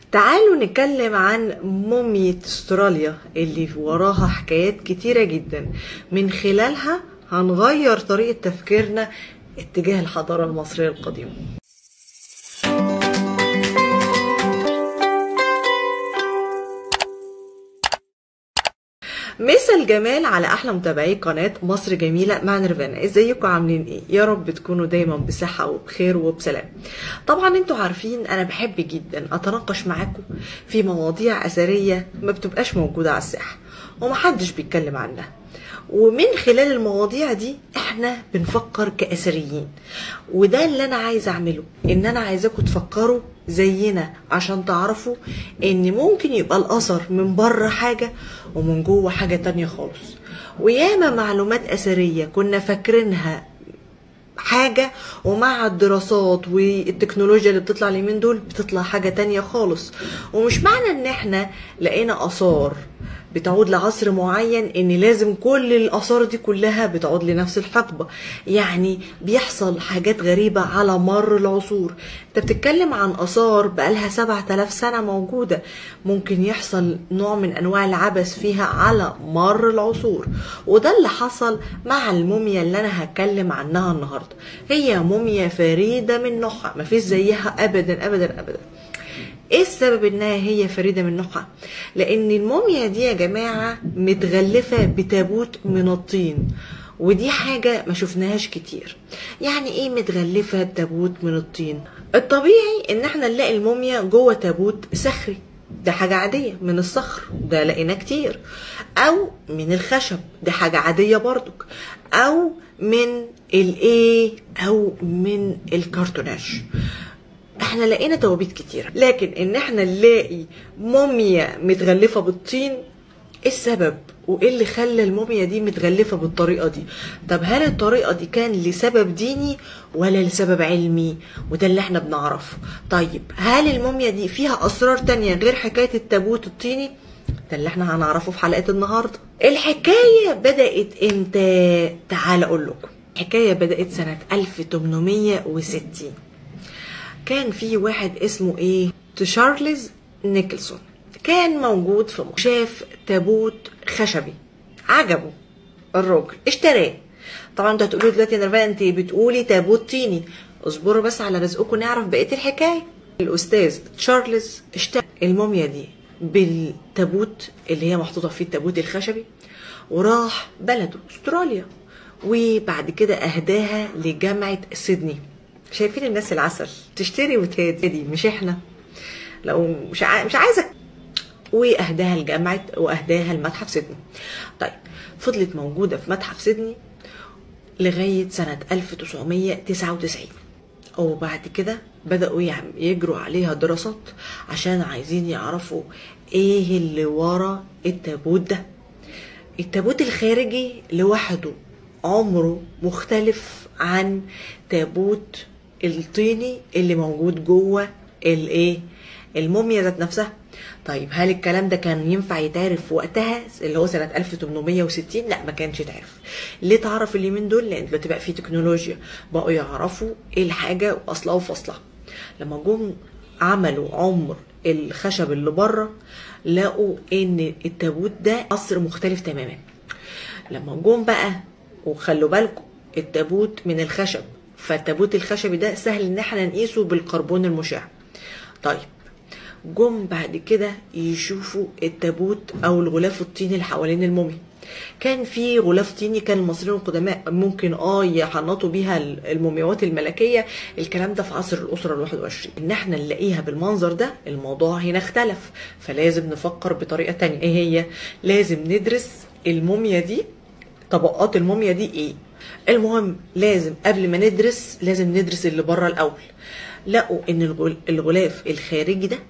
تعالوا نتكلم عن مومية استراليا اللي وراها حكايات كتيرة جدا من خلالها هنغير طريقة تفكيرنا اتجاه الحضارة المصرية القديمة مسا الجمال على احلى متابعي قناه مصر جميله مع نيرفانا ازيكم عاملين ايه يا رب تكونوا دايما بصحه وبخير وبسلام طبعا انتوا عارفين انا بحب جدا اتناقش معاكم في مواضيع اثريه ما بتبقاش موجوده على الساحه ومحدش بيتكلم عنها ومن خلال المواضيع دي احنا بنفكر كاثريين وده اللي انا عايز اعمله ان انا عايزاكم تفكروا زينا عشان تعرفوا ان ممكن يبقى الاثر من بره حاجه ومن جوه حاجه تانية خالص وياما معلومات اثريه كنا فاكرينها حاجة ومع الدراسات والتكنولوجيا اللي بتطلع اليومين دول بتطلع حاجة تانية خالص ومش معنى ان احنا لقينا اثار بتعود لعصر معين ان لازم كل الاثار دي كلها بتعود لنفس الحقبه يعني بيحصل حاجات غريبه على مر العصور انت بتتكلم عن اثار بقالها 7000 سنه موجوده ممكن يحصل نوع من انواع العبث فيها على مر العصور وده اللي حصل مع الموميا اللي انا هتكلم عنها النهارده هي موميا فريده من نوعها مفيش زيها ابدا ابدا ابدا ايه السبب انها هي فريده من نوعها لان الموميا دي يا جماعه متغلفه بتابوت من الطين ودي حاجة ما شفناهاش كتير يعني ايه متغلفة بتابوت من الطين الطبيعي ان احنا نلاقي الموميا جوه تابوت صخري ده حاجة عادية من الصخر ده لقيناه كتير او من الخشب ده حاجة عادية برضك او من الايه او من الكرتوناج احنا لقينا توابيت كتيرة لكن ان احنا نلاقي موميا متغلفة بالطين ايه السبب وايه اللي خلى الموميا دي متغلفة بالطريقة دي طب هل الطريقة دي كان لسبب ديني ولا لسبب علمي وده اللي احنا بنعرفه طيب هل الموميا دي فيها اسرار تانية غير حكاية التابوت الطيني ده اللي احنا هنعرفه في حلقة النهاردة الحكاية بدأت امتى تعال اقول لكم الحكاية بدأت سنة 1860 كان في واحد اسمه ايه تشارلز نيكلسون كان موجود في مصر شاف تابوت خشبي عجبه الراجل اشتراه طبعا انتوا هتقولوا دلوقتي يا نرفان انت بتقولي تابوت طيني اصبروا بس على رزقكم نعرف بقيه الحكايه الاستاذ تشارلز اشترى الموميا دي بالتابوت اللي هي محطوطه فيه التابوت الخشبي وراح بلده استراليا وبعد كده اهداها لجامعه سيدني شايفين الناس العسل تشتري وتهدي مش احنا لو مش ع... مش عايزه واهداها لجامعه واهداها لمتحف سيدني طيب فضلت موجوده في متحف سيدني لغايه سنه 1999 وبعد كده بدأوا يجروا عليها دراسات عشان عايزين يعرفوا ايه اللي ورا التابوت ده التابوت الخارجي لوحده عمره مختلف عن تابوت الطيني اللي موجود جوه الايه الموميا ذات نفسها طيب هل الكلام ده كان ينفع يتعرف وقتها اللي هو سنه 1860 لا ما كانش يتعرف ليه اتعرف اليومين دول لان دلوقتي بقى في تكنولوجيا بقوا يعرفوا ايه الحاجه واصلها وفصلها لما جم عملوا عمر الخشب اللي بره لقوا ان التابوت ده عصر مختلف تماما لما جم بقى وخلوا بالكم التابوت من الخشب فالتابوت الخشبي ده سهل ان احنا نقيسه بالكربون المشع طيب جم بعد كده يشوفوا التابوت او الغلاف الطيني اللي حوالين الموميا كان في غلاف طيني كان المصريين القدماء ممكن اه يحنطوا بيها المومياوات الملكيه الكلام ده في عصر الاسره ال 21 ان احنا نلاقيها بالمنظر ده الموضوع هنا اختلف فلازم نفكر بطريقه تانية ايه هي لازم ندرس الموميا دي طبقات الموميا دي ايه المهم لازم قبل ما ندرس لازم ندرس اللي بره الاول لقوا ان الغلاف الخارجي ده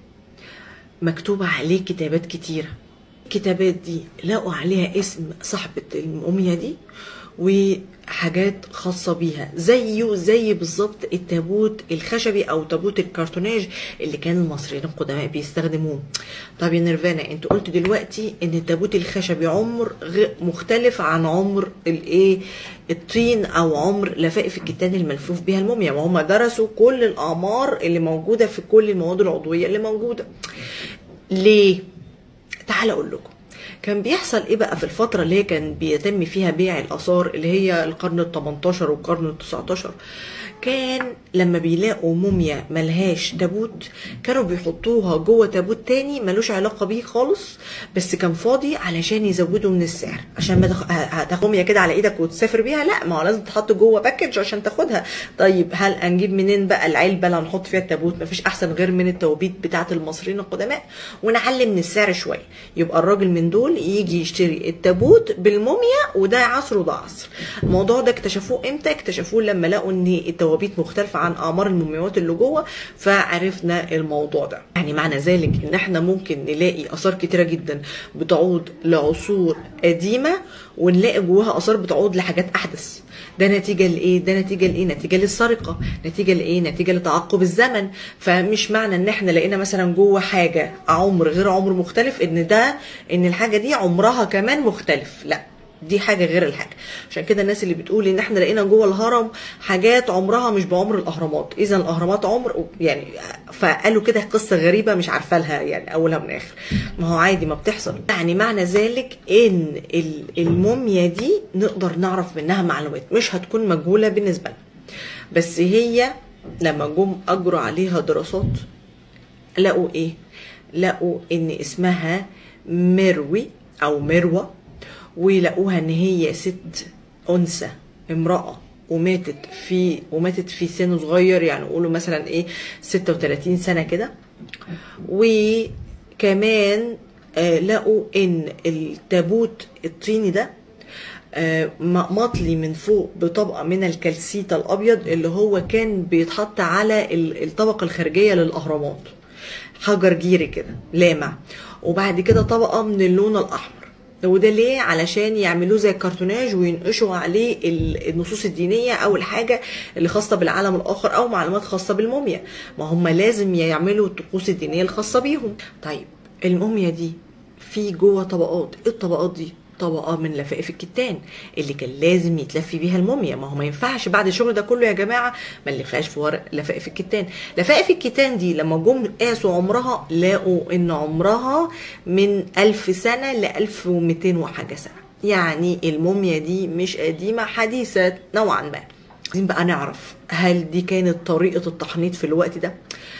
مكتوب عليه كتابات كتيرة الكتابات دي لقوا عليها اسم صاحبة الموميا دي وحاجات خاصة بيها زيه زي بالظبط التابوت الخشبي او تابوت الكرتوناج اللي كان المصريين القدماء بيستخدموه طب يا نيرفانا انت قلت دلوقتي ان التابوت الخشبي عمر غ- مختلف عن عمر الايه الطين او عمر لفائف الكتان الملفوف بها الموميا وهم درسوا كل الاعمار اللي موجوده في كل المواد العضويه اللي موجوده ليه تعال اقول لكم كان بيحصل ايه بقى في الفتره اللي هي كان بيتم فيها بيع الاثار اللي هي القرن ال 18 والقرن ال 19 كان لما بيلاقوا موميا ملهاش تابوت كانوا بيحطوها جوه تابوت تاني ملوش علاقه بيه خالص بس كان فاضي علشان يزودوا من السعر عشان ما تاخ... هتاخد موميا كده على ايدك وتسافر بيها لا ما هو لازم تحط جوه باكج عشان تاخدها طيب هل هنجيب منين بقى العلبه اللي هنحط فيها التابوت مفيش احسن غير من التوابيت بتاعه المصريين القدماء ونعلي من السعر شويه يبقى الراجل من دول يجي يشتري التابوت بالموميا وده عصر وده عصر الموضوع ده اكتشفوه امتى اكتشفوه لما لقوا ان التوابيت مختلفه عن اعمار المومياوات اللي جوه فعرفنا الموضوع ده يعني معنى ذلك ان احنا ممكن نلاقي اثار كتيره جدا بتعود لعصور قديمه ونلاقي جواها اثار بتعود لحاجات احدث ده نتيجه لايه ده نتيجه لايه نتيجه للسرقه نتيجه لايه نتيجه لتعقب الزمن فمش معنى ان احنا لقينا مثلا جوه حاجه عمر غير عمر مختلف ان ده ان الحاجه دي عمرها كمان مختلف لا دي حاجه غير الحاجه عشان كده الناس اللي بتقول ان احنا لقينا جوه الهرم حاجات عمرها مش بعمر الاهرامات اذا الاهرامات عمر يعني فقالوا كده قصه غريبه مش عارفه لها يعني اولها من اخر ما هو عادي ما بتحصل يعني معنى ذلك ان ال- الموميا دي نقدر نعرف منها معلومات مش هتكون مجهوله بالنسبه لنا بس هي لما جم اجروا عليها دراسات لقوا ايه لقوا ان اسمها مروي او مروه ولقوها ان هي ست انثى امراه وماتت في وماتت في سن صغير يعني قولوا مثلا ايه 36 سنه كده وكمان آه لقوا ان التابوت الطيني ده آه، م- مطلي من فوق بطبقه من الكالسيتا الابيض اللي هو كان بيتحط على ال- الطبقه الخارجيه للاهرامات حجر جيري كده لامع وبعد كده طبقه من اللون الاحمر وده ليه علشان يعملوه زي الكرتوناج وينقشوا عليه ال- النصوص الدينيه او الحاجه اللي خاصه بالعالم الاخر او معلومات خاصه بالموميا ما هم لازم يعملوا الطقوس الدينيه الخاصه بيهم طيب الموميا دي في جوه طبقات ايه الطبقات دي طبقه من لفائف الكتان اللي كان لازم يتلف بيها الموميا ما هو ما ينفعش بعد الشغل ده كله يا جماعه ما نلفهاش في ورق لفائف الكتان لفائف الكتان دي لما جم قاسوا عمرها لقوا ان عمرها من ألف سنه ل 1200 وحاجه سنه يعني الموميا دي مش قديمه حديثه نوعا ما عايزين بقى نعرف هل دي كانت طريقه التحنيط في الوقت ده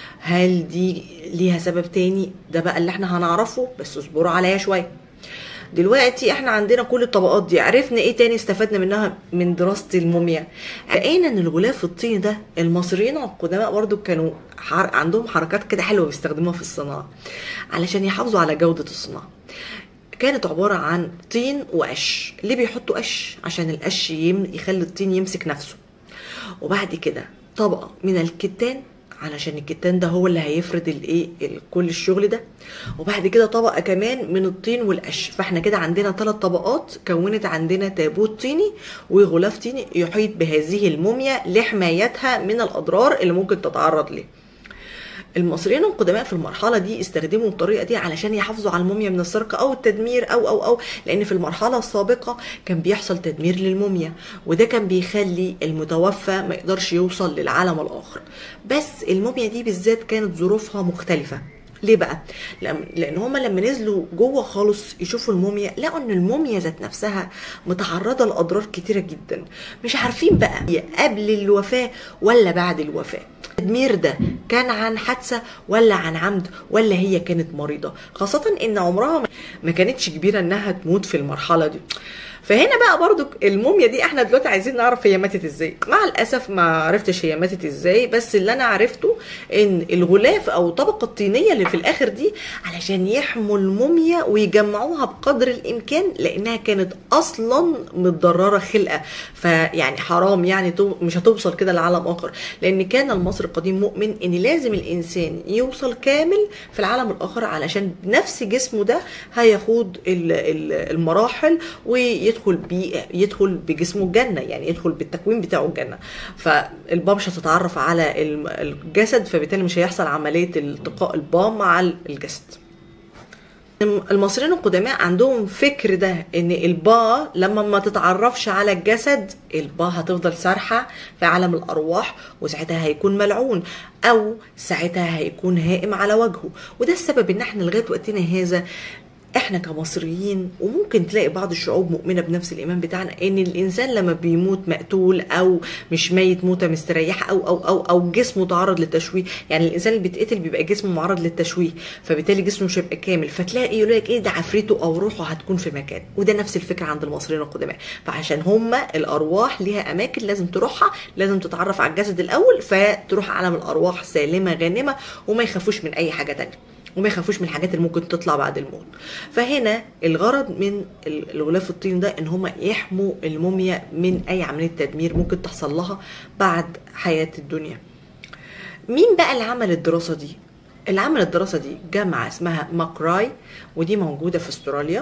هل دي ليها سبب تاني ده بقى اللي احنا هنعرفه بس اصبروا عليا شويه دلوقتي احنا عندنا كل الطبقات دي عرفنا ايه تاني استفدنا منها من دراسة الموميا لقينا ان الغلاف الطيني ده المصريين القدماء برضو كانوا حر... عندهم حركات كده حلوة بيستخدموها في الصناعة علشان يحافظوا على جودة الصناعة كانت عبارة عن طين وقش ليه بيحطوا قش عشان القش يم... يخلي الطين يمسك نفسه وبعد كده طبقة من الكتان علشان الكتان ده هو اللي هيفرد الايه ال- كل الشغل ده وبعد كده طبقه كمان من الطين والقش فاحنا كده عندنا ثلاث طبقات كونت عندنا تابوت طيني وغلاف طيني يحيط بهذه الموميا لحمايتها من الاضرار اللي ممكن تتعرض ليه المصريين القدماء في المرحلة دي استخدموا الطريقة دي علشان يحافظوا على الموميا من السرقة أو التدمير أو أو أو لأن في المرحلة السابقة كان بيحصل تدمير للموميا وده كان بيخلي المتوفى ما يقدرش يوصل للعالم الآخر بس الموميا دي بالذات كانت ظروفها مختلفة ليه بقى؟ لأن- لأن هما لما نزلوا جوه خالص يشوفوا الموميا لقوا إن الموميا ذات نفسها متعرضة لأضرار كتيرة جدا مش عارفين بقى هي قبل الوفاة ولا بعد الوفاة التدمير ده كان عن حادثة ولا عن عمد ولا هي كانت مريضة خاصة إن عمرها ما كانتش كبيرة إنها تموت في المرحلة دي فهنا بقى برضو الموميا دي احنا دلوقتي عايزين نعرف هي ماتت ازاي مع الاسف ما عرفتش هي ماتت ازاي بس اللي انا عرفته ان الغلاف او الطبقه الطينيه اللي في الاخر دي علشان يحموا الموميا ويجمعوها بقدر الامكان لانها كانت اصلا متضرره خلقه فيعني حرام يعني تو- مش هتوصل كده لعالم اخر لان كان المصري القديم مؤمن ان لازم الانسان يوصل كامل في العالم الاخر علشان نفس جسمه ده هيخوض ال- ال- المراحل وي يدخل بيه يدخل بجسمه الجنه يعني يدخل بالتكوين بتاعه الجنه فالبا مش هتتعرف على الم- الجسد فبالتالي مش هيحصل عمليه التقاء البا مع الجسد المصريين القدماء عندهم فكر ده ان البا لما ما تتعرفش على الجسد البا هتفضل سارحه في عالم الارواح وساعتها هيكون ملعون او ساعتها هيكون هائم على وجهه وده السبب ان احنا لغايه وقتنا هذا احنا كمصريين وممكن تلاقي بعض الشعوب مؤمنه بنفس الايمان بتاعنا ان الانسان لما بيموت مقتول او مش ميت موته مستريحه او او او او جسمه تعرض للتشويه يعني الانسان اللي بيتقتل بيبقى جسمه معرض للتشويه فبالتالي جسمه مش هيبقى كامل فتلاقي يقول لك ايه ده عفريته او روحه هتكون في مكان وده نفس الفكره عند المصريين القدماء فعشان هم الارواح ليها اماكن لازم تروحها لازم تتعرف على الجسد الاول فتروح عالم الارواح سالمه غانمه وما يخافوش من اي حاجه تانية وما يخافوش من الحاجات اللي ممكن تطلع بعد الموت فهنا الغرض من ال- الغلاف الطين ده ان هم يحموا الموميا من اي عمليه تدمير ممكن تحصل لها بعد حياه الدنيا مين بقى اللي عمل الدراسه دي اللي عمل الدراسه دي جامعه اسمها ماكراي ودي موجوده في استراليا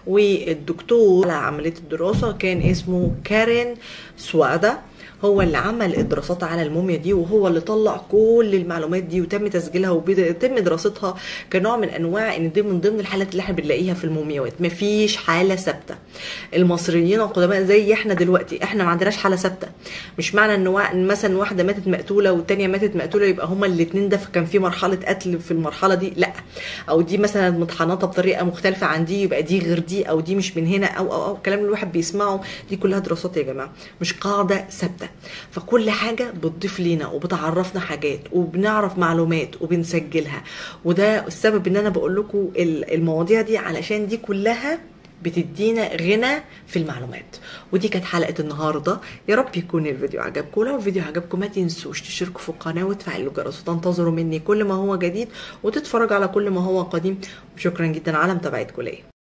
والدكتور على عمليه الدراسه كان اسمه كارين سوادا هو اللي عمل الدراسات على الموميا دي وهو اللي طلع كل المعلومات دي وتم تسجيلها وبيتم دراستها كنوع من انواع ان دي من ضمن الحالات اللي احنا بنلاقيها في المومياوات مفيش حاله ثابته المصريين القدماء زي احنا دلوقتي احنا ما عندناش حاله ثابته مش معنى ان وا- إن مثلا واحده ماتت مقتوله والتانيه ماتت مقتوله يبقى هما الاثنين ده كان في مرحله قتل في المرحله دي لا او دي مثلا متحنطه بطريقه مختلفه عن دي يبقى دي غير دي او دي مش من هنا او او او الكلام اللي الواحد بيسمعه دي كلها دراسات يا جماعه مش قاعده ثابته فكل حاجه بتضيف لينا وبتعرفنا حاجات وبنعرف معلومات وبنسجلها وده السبب ان انا بقول لكم ال- المواضيع دي علشان دي كلها بتدينا غنى في المعلومات ودي كانت حلقه النهارده يا رب يكون الفيديو عجبكم لو الفيديو عجبكم ما تنسوش تشتركوا في القناه وتفعلوا الجرس وتنتظروا مني كل ما هو جديد وتتفرجوا على كل ما هو قديم وشكرا جدا على متابعتكم ليا